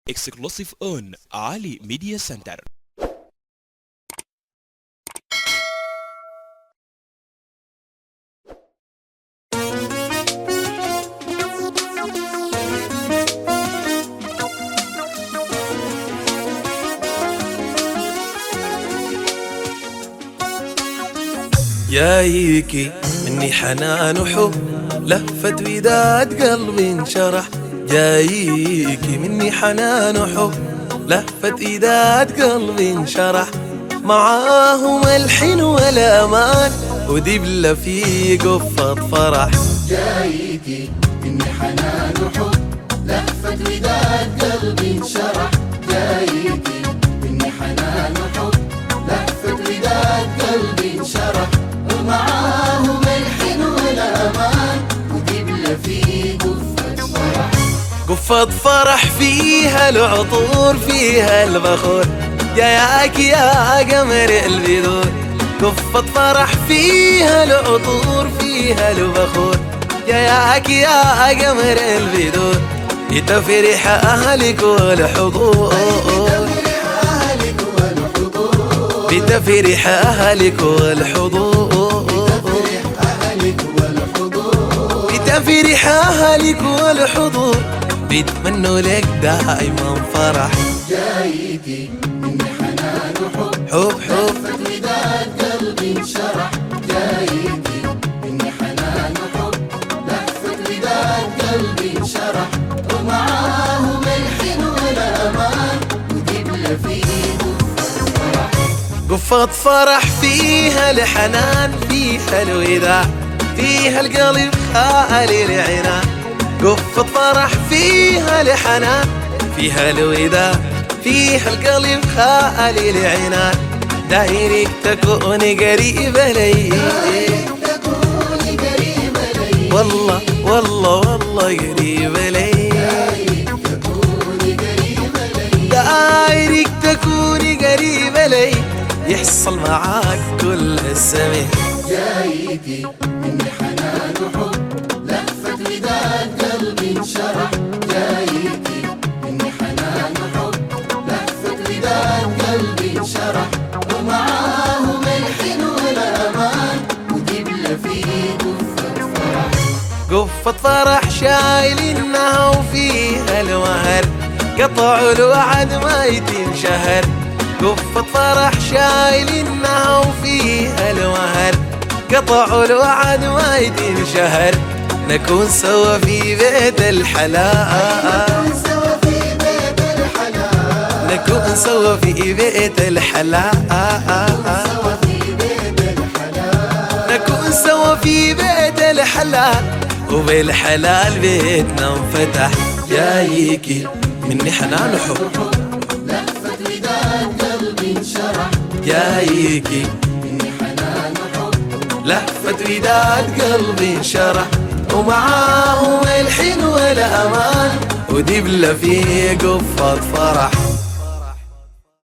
exclusive on Ali Media Center. جايكي مني حنان وحب لفت وداد قلبي انشرح جايكي مني حنان وحب لفت وداد قلبي انشرح معاهم الحين والامان ودبلة في قفة فرح جايكي مني حنان وحب لهفة وداد قلبي انشرح جايكي مني حنان وحب لهفة وداد قلبي انشرح ومعاهم الحين والامان ودبلة في قفة فرح قفة فرح فيها العطور فيها البخور جاياك يا قمر البدور قفة فرح فيها العطور فيها البخور جاياك يا قمر البدور يتفرح أهلك والحضور أهلك والحضور بتفرح أهلك والحضور أهلك والحضور بتفرح أهلك والحضور بيتمنوا لك دائما فرح جايكي مني حنان وحب حب حب لهفة وداد قلبي انشرح جايكي مني حنان وحب لهفة وداد قلبي انشرح ومعاهم الحين والامان ودبلة في قفة فرح قفة فرح فيها الحنان فيها الوداع فيها القلب خالي العنان قفة فرح فيها الحنان فيها الوداع فيها القلب خالي العنان دايرك تكون قريبة لي تكوني قريبة لي والله والله والله قريبة لي تكوني قريبة لي دايرك تكوني قريبة لي يحصل معاك كل السمه جايكي مني حنان وحب لهفة وداد قلبي انشرح جايكي مني حنان وحب لهفة وداد قلبي انشرح ومعاهم الحين والامان ودبلة في قفة فرح قفة فرح شايلينها وفيها الوهر قطعوا الوعد ما يتم شهر قفة فرح شايلينها وفيها الوهر قطعوا الوعد ما يتم شهر نكون سوا في بيت الحلال سوا في بيت الحلال نكون سوا في بيت الحلال سوا في بيت الحلال نكون سوا في بيت الحلال وبالحلال بيتنا انفتح جايكي مني حنان وحب لهفة وداد قلبي انشرح جايكي مني حنان وحب لهفة وداد قلبي انشرح ومعاهم الحين والامان ودبلة في قفة فرح